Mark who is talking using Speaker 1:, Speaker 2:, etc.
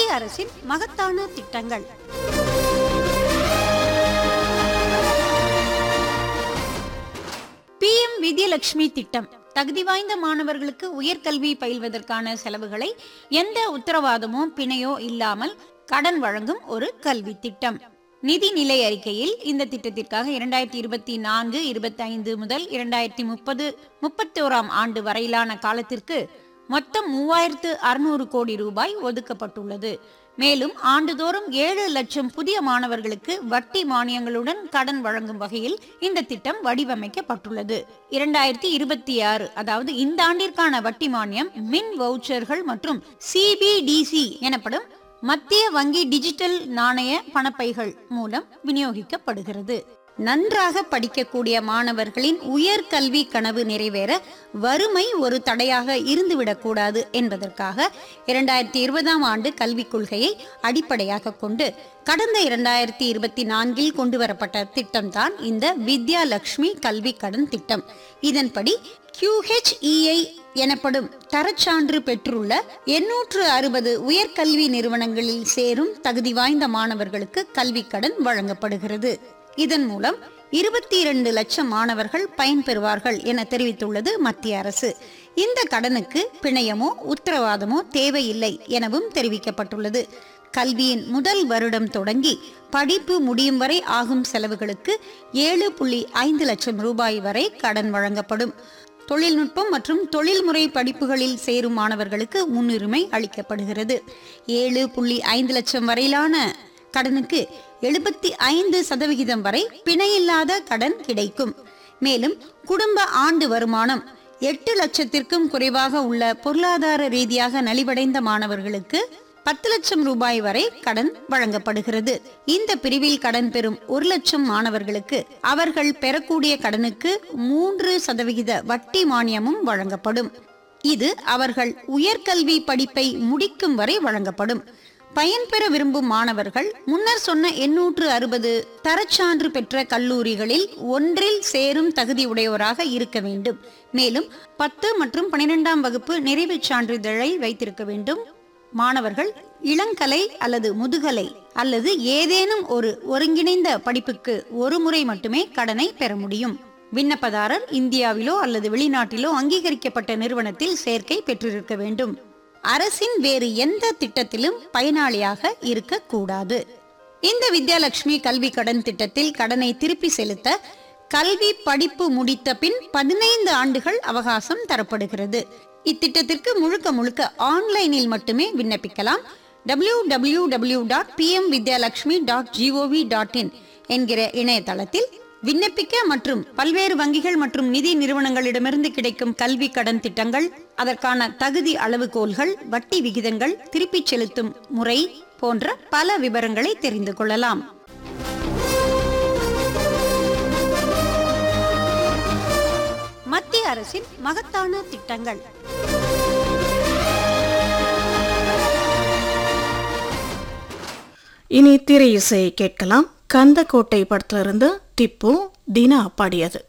Speaker 1: மத்திய அரசின் மகத்தான திட்டங்கள் பிஎம் வித்யலட்சுமி திட்டம் தகுதி வாய்ந்த மாணவர்களுக்கு உயர்கல்வி பயில்வதற்கான செலவுகளை எந்த உத்தரவாதமோ பிணையோ இல்லாமல் கடன் வழங்கும் ஒரு கல்வி திட்டம் நிதி நிலை அறிக்கையில் இந்த திட்டத்திற்காக இரண்டாயிரத்தி இருபத்தி நான்கு இருபத்தி ஐந்து முதல் இரண்டாயிரத்தி முப்பது முப்பத்தி ஓராம் ஆண்டு வரையிலான காலத்திற்கு மொத்தம் மூவாயிரத்து அறுநூறு கோடி ரூபாய் ஒதுக்கப்பட்டுள்ளது மேலும் ஆண்டுதோறும் ஏழு லட்சம் புதிய மாணவர்களுக்கு வட்டி மானியங்களுடன் கடன் வழங்கும் வகையில் இந்த திட்டம் வடிவமைக்கப்பட்டுள்ளது இரண்டாயிரத்தி இருபத்தி ஆறு அதாவது இந்த ஆண்டிற்கான வட்டி மானியம் மின் வவுச்சர்கள் மற்றும் சிபிடிசி எனப்படும் மத்திய வங்கி டிஜிட்டல் நாணய பணப்பைகள் மூலம் விநியோகிக்கப்படுகிறது நன்றாக படிக்கக்கூடிய மாணவர்களின் உயர்கல்வி கனவு நிறைவேற வறுமை ஒரு தடையாக இருந்துவிடக்கூடாது என்பதற்காக இரண்டாயிரத்தி இருபதாம் ஆண்டு கல்விக் கொள்கையை அடிப்படையாக கொண்டு கடந்த இரண்டாயிரத்தி இருபத்தி நான்கில் கொண்டு வரப்பட்ட திட்டம்தான் இந்த வித்யா லட்சுமி கல்வி கடன் திட்டம் இதன்படி QHEI எனப்படும் தரச்சான்று பெற்றுள்ள எண்ணூற்று அறுபது உயர்கல்வி நிறுவனங்களில் சேரும் தகுதி வாய்ந்த மாணவர்களுக்கு கல்விக் கடன் வழங்கப்படுகிறது இதன் மூலம் இருபத்தி இரண்டு லட்சம் மாணவர்கள் பயன்பெறுவார்கள் என தெரிவித்துள்ளது மத்திய அரசு இந்த கடனுக்கு பிணையமோ உத்தரவாதமோ தேவையில்லை எனவும் தெரிவிக்கப்பட்டுள்ளது கல்வியின் முதல் வருடம் தொடங்கி படிப்பு முடியும் வரை ஆகும் செலவுகளுக்கு ஏழு புள்ளி ஐந்து லட்சம் ரூபாய் வரை கடன் வழங்கப்படும் தொழில்நுட்பம் மற்றும் தொழில்முறை படிப்புகளில் சேரும் மாணவர்களுக்கு முன்னுரிமை அளிக்கப்படுகிறது ஏழு புள்ளி ஐந்து லட்சம் வரையிலான கடனுக்கு எழுபத்தி ஐந்து சதவிகிதம் வரை பிணையில்லாத கடன் கிடைக்கும் மேலும் குடும்ப ஆண்டு வருமானம் எட்டு லட்சத்திற்கும் குறைவாக உள்ள பொருளாதார ரீதியாக நலிவடைந்த மாணவர்களுக்கு பத்து லட்சம் ரூபாய் வரை கடன் வழங்கப்படுகிறது இந்த பிரிவில் கடன் பெறும் ஒரு லட்சம் மாணவர்களுக்கு அவர்கள் பெறக்கூடிய கடனுக்கு மூன்று சதவிகித வட்டி மானியமும் வழங்கப்படும் இது அவர்கள் உயர்கல்வி படிப்பை முடிக்கும் வரை வழங்கப்படும் பயன்பெற விரும்பும் மாணவர்கள் முன்னர் சொன்ன எண்ணூற்று அறுபது தரச்சான்று பெற்ற கல்லூரிகளில் ஒன்றில் சேரும் தகுதி உடையவராக இருக்க வேண்டும் மேலும் பத்து மற்றும் பனிரெண்டாம் வகுப்பு நிறைவுச் சான்றிதழை வைத்திருக்க வேண்டும் மாணவர்கள் இளங்கலை அல்லது முதுகலை அல்லது ஏதேனும் ஒரு ஒருங்கிணைந்த படிப்புக்கு ஒரு முறை மட்டுமே கடனை பெற முடியும் விண்ணப்பதாரர் இந்தியாவிலோ அல்லது வெளிநாட்டிலோ அங்கீகரிக்கப்பட்ட நிறுவனத்தில் சேர்க்கை பெற்றிருக்க வேண்டும் அரசின் வேறு எந்த திட்டத்திலும் பயனாளியாக இருக்கக்கூடாது இந்த வித்யாலட்சுமி கல்வி கடன் திட்டத்தில் கடனை திருப்பி செலுத்த கல்வி படிப்பு முடித்த பின் பதினைந்து ஆண்டுகள் அவகாசம் தரப்படுகிறது இத்திட்டத்திற்கு முழுக்க முழுக்க ஆன்லைனில் மட்டுமே விண்ணப்பிக்கலாம் W W W dot PM Vidyalakshmi dot GOV dot in என்கிற இணையதளத்தில் விண்ணப்பிக்க மற்றும் பல்வேறு வங்கிகள் மற்றும் நிதி நிறுவனங்களிடமிருந்து கிடைக்கும் கல்வி கடன் திட்டங்கள் அதற்கான தகுதி அளவுகோல்கள் வட்டி விகிதங்கள் திருப்பிச் செலுத்தும் முறை போன்ற பல விவரங்களை தெரிந்து கொள்ளலாம் மத்திய அரசின் மகத்தான திட்டங்கள்
Speaker 2: இனி திரை இசையை கேட்கலாம் கந்தக்கோட்டை படத்திலிருந்து திப்பு தினா பாடியது